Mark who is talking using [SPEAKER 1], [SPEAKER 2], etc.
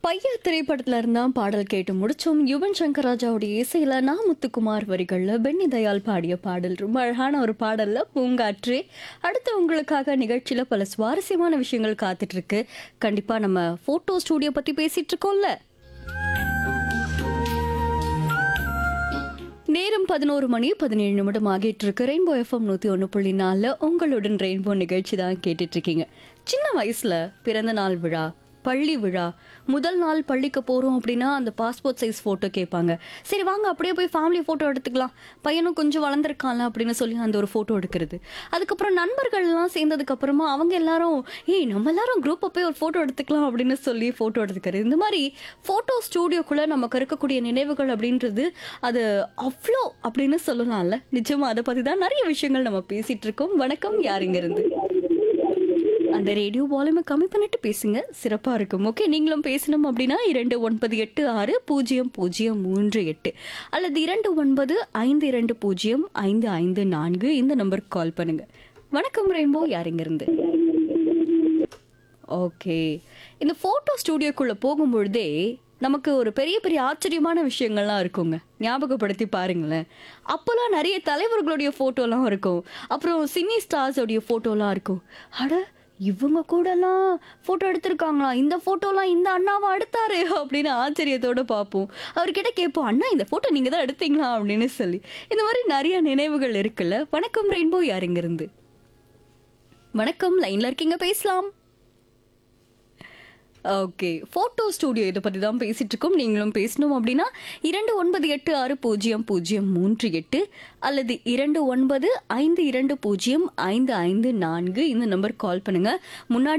[SPEAKER 1] பையா திரைப்படத்துல இருந்தான் பாடல் கேட்டு முடிச்சோம் யுவன் சங்கர் ராஜாவுடைய இசையில நான் முத்துக்குமார் வரிகள்ல பென்னி தயாள் பாடிய பாடல் ரொம்ப அழகான ஒரு பாடல்ல பூங்காற்றே அடுத்து உங்களுக்காக நிகழ்ச்சியில பல சுவாரஸ்யமான விஷயங்கள் காத்துட்டு இருக்கு கண்டிப்பா நம்ம போட்டோ ஸ்டூடியோ பத்தி பேசிட்டு இருக்கோம்ல நேரம் பதினோரு மணி பதினேழு நிமிடம் ஆகிட்டு இருக்கு ரெயின்போ எஃப்எம் நூற்றி ஒன்று புள்ளி நாலில் உங்களுடன் ரெயின்போ நிகழ்ச்சி தான் கேட்டுட்டு இருக்கீங்க சின்ன வயசுல பிறந்த நாள் விழா பள்ளி விழா முதல் நாள் பள்ளிக்கு போகிறோம் அப்படின்னா அந்த பாஸ்போர்ட் சைஸ் ஃபோட்டோ கேட்பாங்க சரி வாங்க அப்படியே போய் ஃபேமிலி ஃபோட்டோ எடுத்துக்கலாம் பையனும் கொஞ்சம் வளர்ந்துருக்கான்ல அப்படின்னு சொல்லி அந்த ஒரு ஃபோட்டோ எடுக்கிறது அதுக்கப்புறம் நண்பர்கள்லாம் சேர்ந்ததுக்கு அப்புறமா அவங்க எல்லாரும் ஏய் நம்ம எல்லாரும் குரூப்பை போய் ஒரு ஃபோட்டோ எடுத்துக்கலாம் அப்படின்னு சொல்லி ஃபோட்டோ எடுத்துக்கிறது இந்த மாதிரி ஃபோட்டோ ஸ்டூடியோக்குள்ளே நமக்கு இருக்கக்கூடிய நினைவுகள் அப்படின்றது அது அவ்வளோ அப்படின்னு சொல்லலாம்ல நிச்சயமா அதை பற்றி தான் நிறைய விஷயங்கள் நம்ம பேசிட்டு இருக்கோம் வணக்கம் யாருங்க இருந்து அந்த ரேடியோ வால்யூமை கம்மி பண்ணிட்டு பேசுங்க சிறப்பா இருக்கும் ஓகே நீங்களும் பேசணும் அப்படின்னா இரண்டு ஒன்பது எட்டு ஆறு பூஜ்ஜியம் பூஜ்ஜியம் மூன்று எட்டு அல்லது இரண்டு ஒன்பது ஐந்து இரண்டு பூஜ்ஜியம் ஐந்து ஐந்து நான்கு இந்த நம்பருக்கு கால் பண்ணுங்க வணக்கம் ரெயின்போ யாருங்க இருந்து ஓகே இந்த ஃபோட்டோ ஸ்டூடியோக்குள்ளே போகும்பொழுதே நமக்கு ஒரு பெரிய பெரிய ஆச்சரியமான விஷயங்கள்லாம் இருக்குங்க ஞாபகப்படுத்தி பாருங்களேன் அப்போல்லாம் நிறைய தலைவர்களுடைய ஃபோட்டோலாம் இருக்கும் அப்புறம் சினி ஸ்டார்ஸோடைய ஃபோட்டோலாம் இருக்கும் அட இவங்க கூடலாம் ஃபோட்டோ எடுத்திருக்காங்களா இந்த ஃபோட்டோலாம் இந்த அண்ணாவா எடுத்தாரு அப்படின்னு ஆச்சரியத்தோட பார்ப்போம் அவர்கிட்ட கேட்போம் அண்ணா இந்த ஃபோட்டோ நீங்கள் தான் எடுத்தீங்களா அப்படின்னு சொல்லி இந்த மாதிரி நிறைய நினைவுகள் இருக்குல்ல வணக்கம் ரெயின்போ யாருங்க இருந்து வணக்கம் லைன்ல இருக்கீங்க பேசலாம் ஓகே ஃபோட்டோ ஸ்டூடியோ இதை பற்றி தான் பேசிட்டு இருக்கோம் நீங்களும் பேசணும் அப்படின்னா இரண்டு ஒன்பது எட்டு ஆறு பூஜ்ஜியம் பூஜ்ஜியம் மூன்று எட்டு அல்லது இரண்டு ஒன்பது ஐந்து இரண்டு பூஜ்ஜியம் ஐந்து ஐந்து நான்கு இந்த நம்பர் கால் பண்ணுங்க முன்னாடி